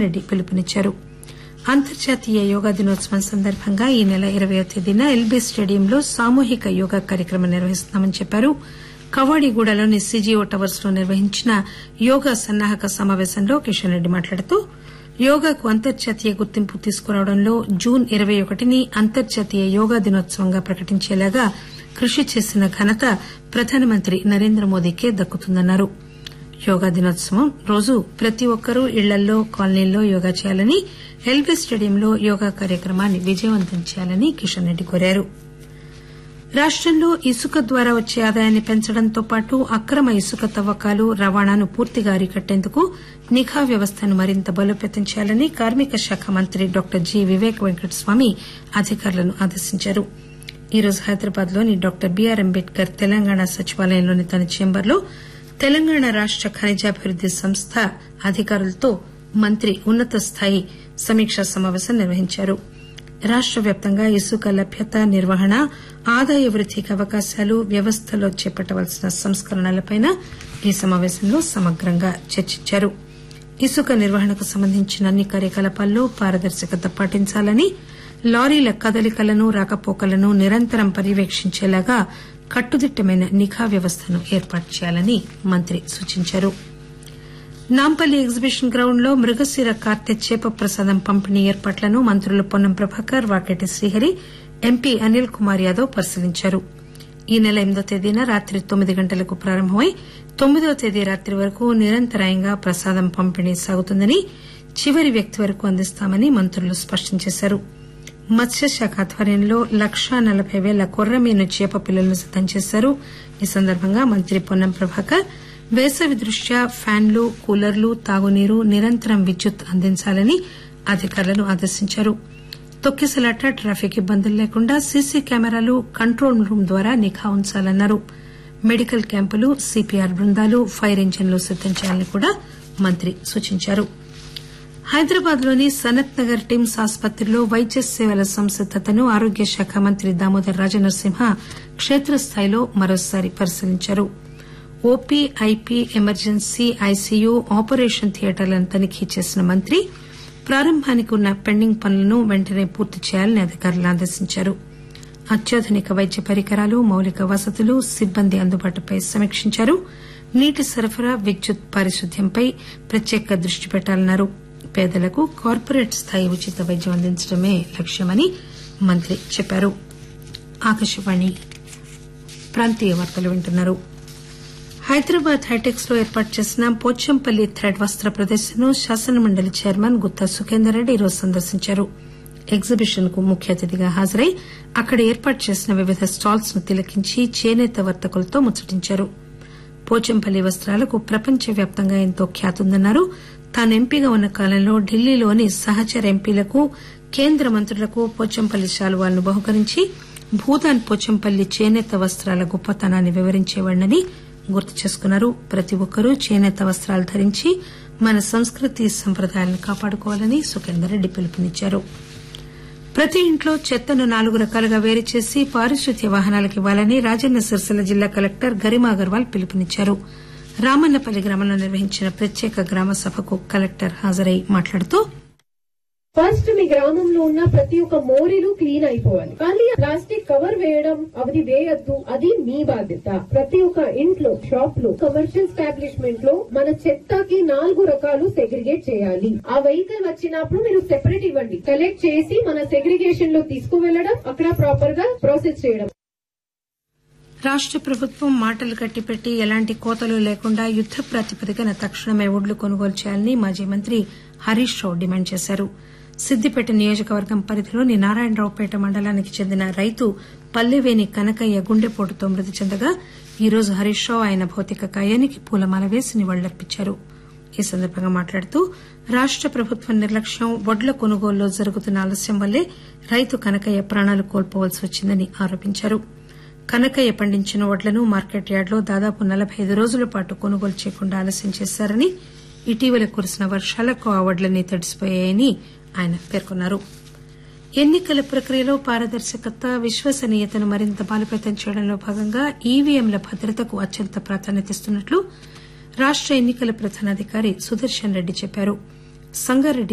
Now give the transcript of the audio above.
రెడ్డి పిలుపునిచ్చారు అంతర్జాతీయ యోగా దినోత్సవం సందర్భంగా ఈ నెల ఇరవయో తేదీన ఎల్బీ స్టేడియంలో సామూహిక యోగా కార్యక్రమం నిర్వహిస్తున్నామని చెప్పారు కవాడిగూడలోని సీజీఓ టవర్స్ లో నిర్వహించిన యోగా సన్నాహక సమాపేశంలో కిషన్ రెడ్డి మాట్లాడుతూ యోగాకు అంతర్జాతీయ గుర్తింపు తీసుకురావడంలో జూన్ ఇరవై ఒకటిని అంతర్జాతీయ యోగా దినోత్సవంగా ప్రకటించేలాగా కృషి చేసిన ఘనత ప్రధానమంత్రి నరేంద్ర మోదీకే దక్కుతుందన్నారు యోగా దినోత్సవం రోజు ప్రతి ఒక్కరూ ఇళ్లల్లో కాలనీల్లో యోగా చేయాలని ఎల్బీ స్టేడియంలో యోగా కార్యక్రమాన్ని విజయవంతం చేయాలని కిషన్ రెడ్డి కోరారు రాష్టంలో ఇసుక ద్వారా వచ్చే ఆదాయాన్ని పెంచడంతో పాటు అక్రమ ఇసుక తవ్వకాలు రవాణాను పూర్తిగా అరికట్టేందుకు నిఘా వ్యవస్థను మరింత బలోపేతం చేయాలని కార్మిక శాఖ మంత్రి డాక్టర్ జి వివేక్ వెంకటస్వామి అధికారులను ఆదేశించారు ఈరోజు హైదరాబాద్ లోని డాక్టర్ బీఆర్ అంబేద్కర్ తెలంగాణ సచివాలయంలోని తన చేంబర్లో తెలంగాణ రాష్ట ఖనిజాభివృద్ది సంస్థ అధికారులతో మంత్రి ఉన్నత స్థాయి సమీకా సమాపేశం నిర్వహించారు రాష్ట వ్యాప్తంగా ఇసుక లభ్యత నిర్వహణ ఆదాయ వృద్దికి అవకాశాలు వ్యవస్థలో చేపట్టవలసిన సంస్కరణలపై ఈ సమాపేశంలో సమగ్రంగా చర్చించారు ఇసుక నిర్వహణకు సంబంధించిన అన్ని కార్యకలాపాల్లో పారదర్శకత పాటించాలని లారీల కదలికలను రాకపోకలను నిరంతరం పర్యవేక్షించేలాగా కట్టుదిట్టమైన నిఘా వ్యవస్థను ఏర్పాటు చేయాలని మంత్రి సూచించారు నాంపల్లి ఎగ్జిబిషన్ గ్రౌండ్ లో మృగశిర కార్తె చేప ప్రసాదం పంపిణీ ఏర్పాట్లను మంత్రులు పొన్నం ప్రభాకర్ వాకేటి శ్రీహరి ఎంపీ అనిల్ కుమార్ యాదవ్ పరిశీలించారు ఈ నెల ఎనిమిదో తేదీన రాత్రి తొమ్మిది గంటలకు ప్రారంభమై తొమ్మిదో తేదీ రాత్రి వరకు నిరంతరాయంగా ప్రసాదం పంపిణీ సాగుతుందని చివరి వ్యక్తి వరకు అందిస్తామని మంత్రులు స్పష్టం చేశారు మత్స్యశాఖ ఆధ్వర్యంలో లక్షా నలబై పేల కొర్రమీను చేప పిల్లలను సిద్దం చేశారు ఈ సందర్భంగా మంత్రి పొన్నం ప్రభాకర్ వేసవి దృష్ట్యా ఫ్యాన్లు కూలర్లు తాగునీరు నిరంతరం విద్యుత్ అందించాలని అధికారులను ఆదేశించారు తొక్కిసలాట ట్రాఫిక్ ఇబ్బందులు లేకుండా సీసీ కెమెరాలు కంట్రోల్ రూమ్ ద్వారా నిఘా ఉంచాలన్నారు మెడికల్ క్యాంపులు సీపీఆర్ బృందాలు ఫైర్ ఇంజిన్లు సిద్దం చేయాలని కూడా మంత్రి సూచించారు హైదరాబాద్ లోని సనత్ నగర్ టిమ్స్ ఆసుపత్రిలో వైద్య సేవల సంసిద్దతను ఆరోగ్య శాఖ మంత్రి దామోదర్ రాజనరసింహ కేత్రస్థాయిలో మరోసారి పరిశీలించారు OP IP emergency ICU operation థియేటర్లను తనిఖీ చేసిన మంత్రి ప్రారంభానికి ఉన్న పెండింగ్ పనులను వెంటనే పూర్తి చేయాలని అధికారులను ఆదేశించారు అత్యాధునిక వైద్య పరికరాలు మౌలిక వసతులు సిబ్బంది అందుబాటుపై సమీక్షించారు నీటి సరఫరా విద్యుత్ పారిశుద్ధ్యంపై ప్రత్యేక దృష్టి పెట్టాలన్నారు పేదలకు కార్పొరేట్ స్థాయి ఉచిత వైద్యం అందించడమే లక్ష్యమని మంత్రి చెప్పారు ఆకాశవాణి ప్రాంతీయ వార్తలు వింటున్నారు హైదరాబాద్ హైటెక్స్ లో ఏర్పాటు చేసిన పోచంపల్లి థ్రెడ్ వస్త్ర ప్రదర్శనను శాసనమండలి చైర్మన్ గుత్తా సుఖేందర్ రెడ్డి ఈరోజు సందర్శించారు ఎగ్జిబిషన్ కు ముఖ్య అతిథిగా హాజరై అక్కడ ఏర్పాటు చేసిన వివిధ స్టాల్స్ ను తిలకించి చేనేత వర్తకులతో ముచ్చటించారు పోచంపల్లి వస్త్రాలకు ప్రపంచవ్యాప్తంగా ఎంతో ఖ్యాతుందన్నారు తాను ఎంపీగా ఉన్న కాలంలో ఢిల్లీలోని సహచర ఎంపీలకు కేంద్ర మంత్రులకు పోచంపల్లి శాలువాలను బహుకరించి భూదాన్ పోచంపల్లి చేనేత వస్త్రాల గొప్పతనాన్ని వివరించేవాడినని గుర్తు చేసుకున్నారు ప్రతి ఒక్కరూ చేనేత వస్త్రాలు ధరించి మన సంస్కృతి సంప్రదాయాలను కాపాడుకోవాలని సుఖేందర్ రెడ్డి పిలుపునిచ్చారు ప్రతి ఇంట్లో చెత్తను నాలుగు రకాలుగా వేరు చేసి పారిశుద్ధ్య వాహనాలకు ఇవ్వాలని రాజన్న సిరిసిల్ల జిల్లా కలెక్టర్ గరిమా అగర్వాల్ పిలుపునిచ్చారు రామన్నపల్లి గ్రామంలో నిర్వహించిన ప్రత్యేక గ్రామ సభకు కలెక్టర్ హాజరై మాట్లాడుతూ ఫస్ట్ మీ గ్రామంలో ఉన్న ప్రతి ఒక్క మోరీలు క్లీన్ అయిపోవాలి కానీ ప్లాస్టిక్ కవర్ వేయడం అది వేయద్దు అది మీ బాధ్యత ప్రతి ఒక్క ఇంట్లో షాప్ లో కమర్షియల్ స్టాబ్లిష్మెంట్ లో మన చెత్తకి నాలుగు రకాలు సెగ్రిగేట్ చేయాలి ఆ వెహికల్ వచ్చినప్పుడు మీరు సెపరేట్ ఇవ్వండి కలెక్ట్ చేసి మన సెగ్రిగేషన్ లో తీసుకువెళ్లడం అక్కడ ప్రాపర్ గా ప్రాసెస్ చేయడం రాష్ట ప్రభుత్వం మాటలు కట్టిపెట్టి ఎలాంటి కోతలు లేకుండా యుద్ద ప్రాతిపదికన తక్షణమే ఒడ్లు కొనుగోలు చేయాలని మాజీ మంత్రి హరీష్ రావు డిమాండ్ చేశారు సిద్దిపేట నియోజకవర్గం పరిధిలోని నారాయణరావుపేట మండలానికి చెందిన రైతు పల్లెవేని కనకయ్య గుండెపోటుతో మృతి చెందగా ఈ రోజు హరీష్ రావు ఆయన భౌతిక కాయానికి పూలమాల వేసి నివాళులర్పించారు ఈ సందర్భంగా మాట్లాడుతూ రాష్ట ప్రభుత్వం నిర్లక్ష్యం వడ్ల కొనుగోలులో జరుగుతున్న ఆలస్యం వల్లే రైతు కనకయ్య ప్రాణాలు కోల్పోవలసి వచ్చిందని ఆరోపించారు కనకయ్య పండించిన వడ్లను మార్కెట్ యార్డులో దాదాపు నలబై ఐదు రోజుల పాటు కొనుగోలు చేయకుండా ఆలస్యం చేశారని ఇటీవల కురిసిన వర్షాలకు ఆ వడ్లన్నీ తడిసిపోయాయని ఆయన పేర్కొన్నారు ఎన్నికల ప్రక్రియలో పారదర్శకత విశ్వసనీయతను మరింత బలోపేతం చేయడంలో భాగంగా ఈవీఎంల భద్రతకు అత్యంత ప్రాధాన్యత ఇస్తున్నట్లు రాష్ట ఎన్నికల ప్రధానాధికారి సుదర్శన్ రెడ్డి చెప్పారు సంగారెడ్డి